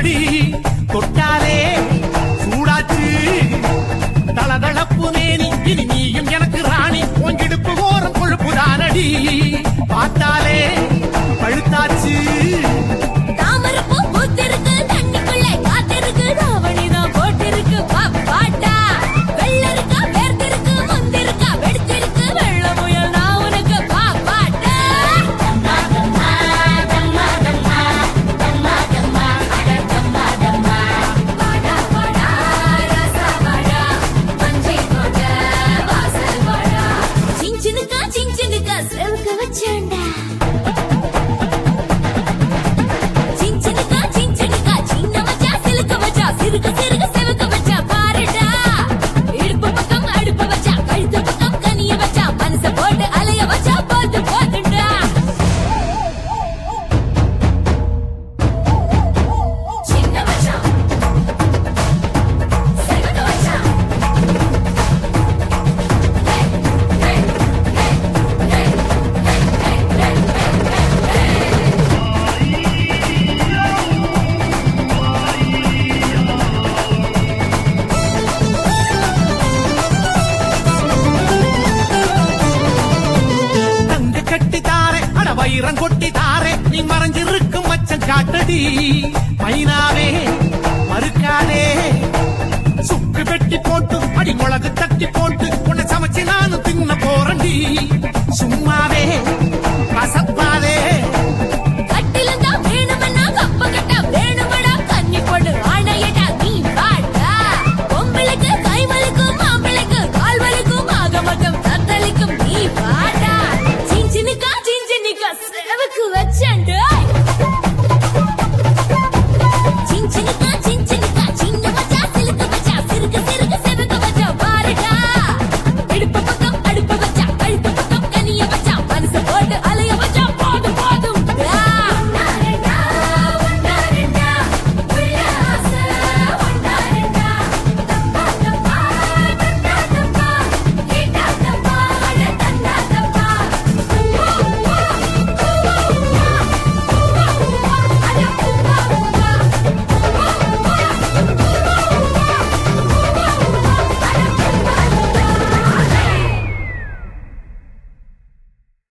தானடி தொட்டாலே சூடாச்சு தளதளப்பு மேனி இனி நீயும் எனக்கு ராணி உங்கிடுப்பு ஓரம் கொழுப்பு தானடி பார்த்தாலே பழுத்தாச்சு தாமரைப்பூ பூத்திருக்கு, தண்ணிக்குள்ளே காத்திருக்கு, தாவணிதான் போட்டிருக்கு, பாப்பாட்டா. வெள்ளரிக்கா வேர்த்திருக்கு, முந்திருக்கா வெடிச்சிருக்கு, வெள்ளை முயல் நான் உனக்கு பாப்பாட்டா. வாடா, வாடா, ராசா வாடா, மஞ்சை போட்ட வாசல் வாடா. சிஞ்சினுக்கா, சிஞ்சினுக்கா, செவுக்க வச்சேன்டா சின்சினுக்கா சின்சினுக்கா சின்ன மச்சா சிலுக்க மச்சா சிறுக சிறுக செவக்க மச்சா பாருடா இடுப்பு பக்கம் அடுப்பு வச்சா கழுத்து பக்கம் கனிய வச்சா மனச போட்டு அலைய வச்சா போட்டு போட்டுடா சின்ன மச்சா செவக்க மச்சா தங்க கட்டி தாரே அட வைரம் கொட்டி தாரே நீ மறைஞ்சிருக்கும் மச்சம் காட்டடி